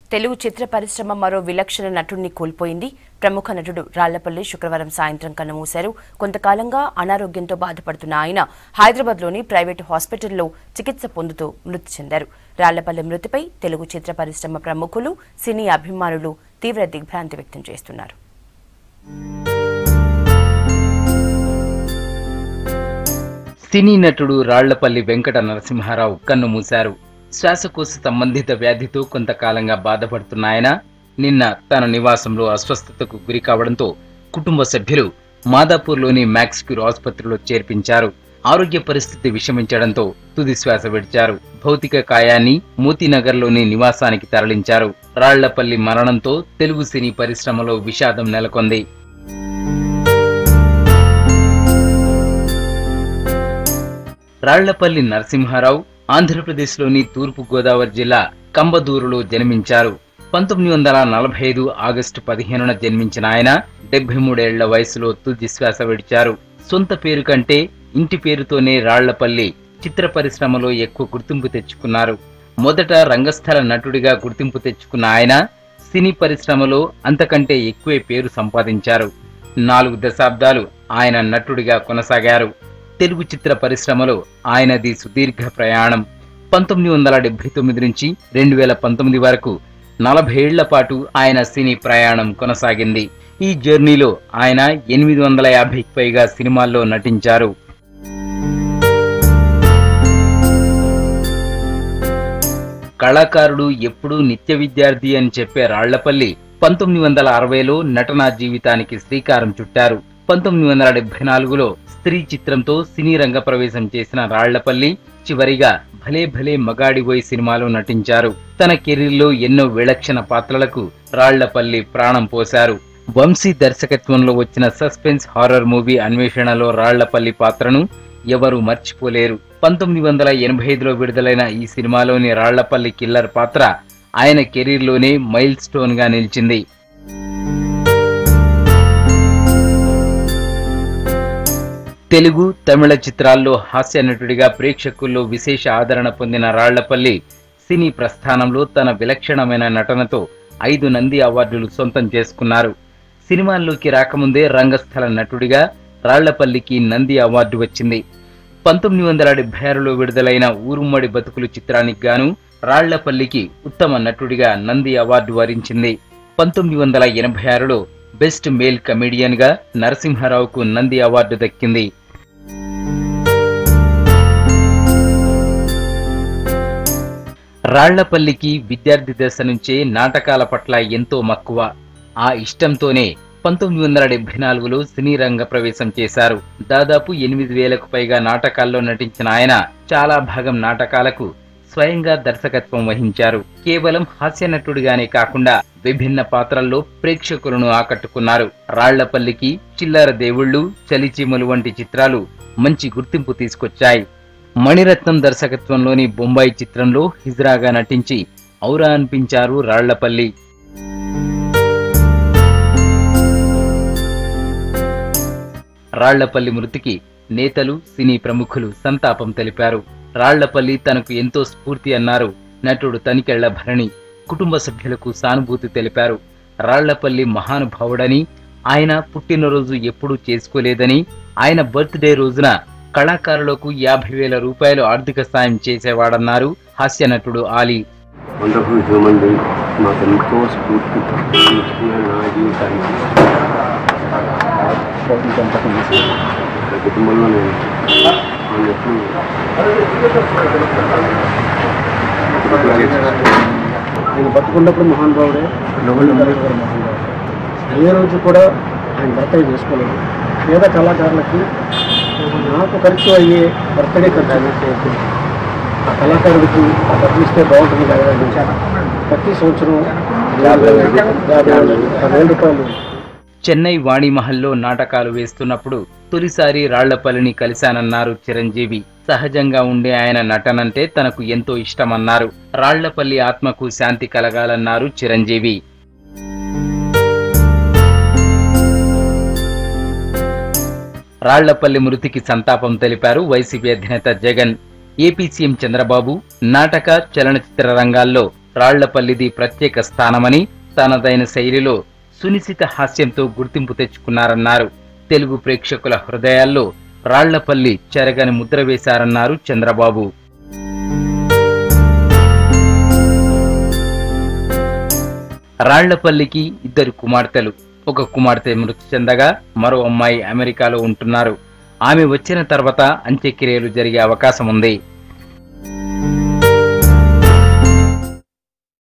తెలుగు చిత్ర పరిశ్రమ మరో విలక్షణ నటుడిని కోల్పోయింది ప్రముఖ నటుడు రాళ్లపల్లి శుక్రవారం సాయంత్రం కన్నుమూశారు కొంతకాలంగా అనారోగ్యంతో బాధపడుతున్న ఆయన హైదరాబాద్లోని ప్రైవేటు హాస్పిటల్లో చికిత్స పొందుతూ మృతి చెందారు రాళ్లపల్లి మృతిపై తెలుగు చిత్ర పరిశ్రమ ప్రముఖులు సినీ అభిమానులు తీవ్ర దిగ్భ్రాంతి వ్యక్తం చేస్తున్నారు సినీ నటుడు రాళ్లపల్లి వెంకట నరసింహారావు కన్నుమూశారు శ్వాసకోశ సంబంధిత వ్యాధితో కొంతకాలంగా బాధపడుతున్న ఆయన నిన్న తన నివాసంలో అస్వస్థతకు గురి కావడంతో కుటుంబ సభ్యులు మాదాపూర్లోని మ్యాక్స్ క్యూర్ ఆసుపత్రిలో చేర్పించారు ఆరోగ్య పరిస్థితి విషమించడంతో తుది శ్వాస విడిచారు భౌతిక కాయాన్ని మోతీనగర్లోని నివాసానికి తరలించారు రాళ్లపల్లి మరణంతో తెలుగు సినీ పరిశ్రమలో విషాదం నెలకొంది రాళ్లపల్లి నరసింహారావు ఆంధ్రప్రదేశ్లోని తూర్పు గోదావరి జిల్లా కంబదూరులో జన్మించారు పంతొమ్మిది వందల నలభై ఐదు ఆగస్టు పదిహేనున జన్మించిన ఆయన డెబ్బై మూడేళ్ల వయసులో తుది శ్వాస విడిచారు సొంత పేరు కంటే ఇంటి పేరుతోనే రాళ్లపల్లి చిత్ర పరిశ్రమలో ఎక్కువ గుర్తింపు తెచ్చుకున్నారు మొదట రంగస్థల నటుడిగా గుర్తింపు తెచ్చుకున్న ఆయన సినీ పరిశ్రమలో అంతకంటే ఎక్కువే పేరు సంపాదించారు నాలుగు దశాబ్దాలు ఆయన నటుడిగా కొనసాగారు తెలుగు చిత్ర పరిశ్రమలో ఆయనది సుదీర్ఘ ప్రయాణం పంతొమ్మిది వందల డెబ్బై తొమ్మిది నుంచి రెండు వేల పంతొమ్మిది వరకు నలభై ఏళ్ల పాటు ఆయన సినీ ప్రయాణం కొనసాగింది ఈ జర్నీలో ఆయన ఎనిమిది వందల యాభైకి పైగా సినిమాల్లో నటించారు కళాకారుడు ఎప్పుడూ నిత్య విద్యార్థి అని చెప్పే రాళ్లపల్లి పంతొమ్మిది వందల అరవైలో నటనా జీవితానికి శ్రీకారం చుట్టారు పంతొమ్మిది వందల డెబ్బై నాలుగులో స్త్రీ చిత్రంతో సినీ రంగ ప్రవేశం చేసిన రాళ్లపల్లి చివరిగా భలే భలే మగాడిబోయ్ సినిమాలో నటించారు తన కెరీర్లో ఎన్నో విలక్షణ పాత్రలకు రాళ్లపల్లి ప్రాణం పోశారు వంశీ దర్శకత్వంలో వచ్చిన సస్పెన్స్ హారర్ మూవీ అన్వేషణలో రాళ్లపల్లి పాత్రను ఎవరు మర్చిపోలేరు పంతొమ్మిది వందల ఎనభై ఐదులో విడుదలైన ఈ సినిమాలోని రాళ్లపల్లి కిల్లర్ పాత్ర ఆయన కెరీర్లోనే మైల్ స్టోన్ గా నిలిచింది తెలుగు తమిళ చిత్రాల్లో హాస్య నటుడిగా ప్రేక్షకుల్లో విశేష ఆదరణ పొందిన రాళ్లపల్లి సినీ ప్రస్థానంలో తన విలక్షణమైన నటనతో ఐదు నంది అవార్డులు సొంతం చేసుకున్నారు సినిమాల్లోకి రాకముందే రంగస్థల నటుడిగా రాళ్లపల్లికి నంది అవార్డు వచ్చింది పంతొమ్మిది వందల డెబ్బై ఆరులో విడుదలైన ఊరుమ్మడి బతుకులు చిత్రానికి గాను రాళ్లపల్లికి ఉత్తమ నటుడిగా నంది అవార్డు వరించింది పంతొమ్మిది వందల ఎనభై ఆరులో బెస్ట్ మేల్ కమెడియన్ గా నరసింహారావుకు నంది అవార్డు దక్కింది రాళ్లపల్లికి విద్యార్థి దశ నుంచే నాటకాల పట్ల ఎంతో మక్కువ ఆ ఇష్టంతోనే పంతొమ్మిది వందల డెబ్బై నాలుగులో సినీ రంగ ప్రవేశం చేశారు దాదాపు ఎనిమిది వేలకు పైగా నాటకాల్లో నటించిన ఆయన చాలా భాగం నాటకాలకు స్వయంగా దర్శకత్వం వహించారు కేవలం హాస్య నటుడిగానే కాకుండా విభిన్న పాత్రల్లో ప్రేక్షకులను ఆకట్టుకున్నారు రాళ్లపల్లికి చిల్లర దేవుళ్ళు చలిచీమలు వంటి చిత్రాలు మంచి గుర్తింపు తీసుకొచ్చాయి మణిరత్నం దర్శకత్వంలోని బొంబాయి చిత్రంలో హిజ్రాగా నటించి ఔరా అనిపించారు రాళ్లపల్లి రాళ్లపల్లి మృతికి నేతలు సినీ ప్రముఖులు సంతాపం తెలిపారు రాళ్లపల్లి తనకు ఎంతో స్ఫూర్తి అన్నారు నటుడు తనికెళ్ల భరణి కుటుంబ సభ్యులకు సానుభూతి తెలిపారు రాళ్లపల్లి మహానుభావుడని ఆయన పుట్టినరోజు ఎప్పుడూ చేసుకోలేదని ఆయన బర్త్డే రోజున కళాకారులకు యాభై వేల రూపాయలు ఆర్థిక సాయం చేసేవాడన్నారు హాస్య నటుడు ఆలీ వండర్ఫుల్ హ్యూమన్ బీయింగ్ మాకు ఎంతో స్ఫూర్తి ఇచ్చిన నా జీవితానికి నా కుటుంబంలో నేను నేను ఎప్పుడు ఆయన బతుకున్నప్పుడు మహానుభావుడే మహానుభావుడు ఏ రోజు కూడా ఆయన బర్త్డే చేసుకోలేదు పేద కళాకారులకి నాకు ఖర్చు అయ్యే బర్త్డే ఖర్చు ఆ కళాకారుడికి ఆ డబ్బులు ఇస్తే బాగుంటుంది కదా అని ప్రతి సంవత్సరం యాభై యాభై పదివేల రూపాయలు చెన్నై వాణిమహల్లో నాటకాలు వేస్తున్నప్పుడు తొలిసారి రాళ్లపల్లిని కలిశానన్నారు చిరంజీవి సహజంగా ఉండే ఆయన నటనంటే తనకు ఎంతో ఇష్టమన్నారు రాళ్లపల్లి ఆత్మకు శాంతి కలగాలన్నారు చిరంజీవి రాళ్లపల్లి మృతికి సంతాపం తెలిపారు వైసీపీ అధినేత జగన్ ఏపీ సీఎం చంద్రబాబు నాటక చలనచిత్ర రంగాల్లో రాళ్లపల్లిది ప్రత్యేక స్థానమని తనదైన శైలిలో సునిశిత హాస్యంతో గుర్తింపు తెచ్చుకున్నారన్నారు తెలుగు ప్రేక్షకుల హృదయాల్లో రాళ్లపల్లి చెరగని ముద్ర వేశారన్నారు చంద్రబాబు రాళ్లపల్లికి ఇద్దరు కుమార్తెలు ఒక కుమార్తె మృతి చెందగా మరో అమ్మాయి అమెరికాలో ఉంటున్నారు ఆమె వచ్చిన తర్వాత అంత్యక్రియలు జరిగే అవకాశం ఉంది